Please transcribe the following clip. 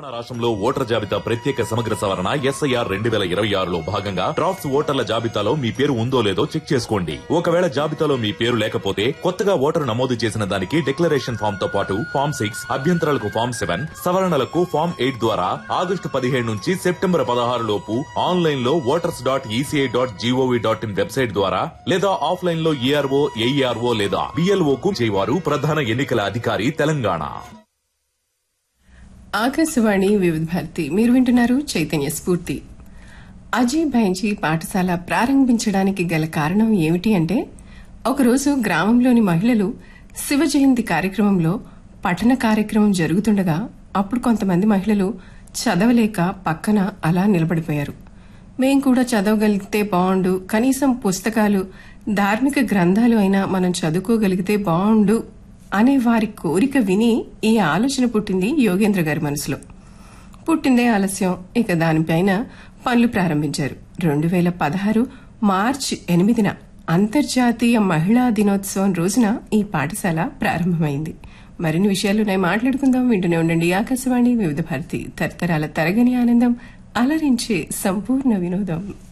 తెలంగాణ రాష్ట్రంలో ఓటర్ జాబితా ప్రత్యేక సమగ్ర సవరణ ఎస్ఐఆర్ రెండు వేల ఇరవై ఆరులో భాగంగా డ్రాఫ్ట్స్ ఓటర్ల జాబితాలో మీ పేరు ఉందో లేదో చెక్ చేసుకోండి ఒకవేళ జాబితాలో మీ పేరు లేకపోతే కొత్తగా ఓటరు నమోదు చేసిన దానికి డిక్లరేషన్ ఫామ్ తో పాటు ఫామ్ సిక్స్ అభ్యంతరాలకు ఫామ్ సెవెన్ సవరణలకు ఫామ్ ఎయిట్ ద్వారా ఆగస్టు పదిహేడు నుంచి సెప్టెంబర్ పదహారు లోపు ఆన్లైన్ లో voters dot ECI dot gov dot in website ద్వారా లేదా ఆఫ్లైన్ లో ఈఆర్ఓ ఏఈఆర్ఓ లేదా బిఎల్ఓ కు చేయవారు ప్రధాన ఎన్నికల అధికారి తెలంగాణ ఆకాశవాణి వివిధ భారతి మీరు వింటున్నారు చైతన్య స్ఫూర్తి అజయ్ భైంజీ పాఠశాల ప్రారంభించడానికి గల కారణం ఏమిటి అంటే ఒకరోజు గ్రామంలోని మహిళలు శివ జయంతి కార్యక్రమంలో పఠన కార్యక్రమం జరుగుతుండగా అప్పుడు కొంతమంది మహిళలు చదవలేక పక్కన అలా నిలబడిపోయారు మేం కూడా చదవగలిగితే బాగుండు కనీసం పుస్తకాలు ధార్మిక గ్రంథాలు అయినా మనం చదువుకోగలిగితే బాగుండు అనే వారి కోరిక విని ఈ ఆలోచన పుట్టింది యోగేంద్ర గారి మనసులో పుట్టిందే ఆలస్యం ఇక దానిపైన పనులు ప్రారంభించారు రెండు వేల పదహారు మార్చి ఎనిమిదిన అంతర్జాతీయ మహిళా దినోత్సవం రోజున ఈ పాఠశాల ప్రారంభమైంది మరిన్ని విషయాలున్నాయి మాట్లాడుకుందాం వింటూనే ఉండండి ఆకాశవాణి వివిధ భారతి తరతరాల తరగని ఆనందం అలరించే సంపూర్ణ వినోదం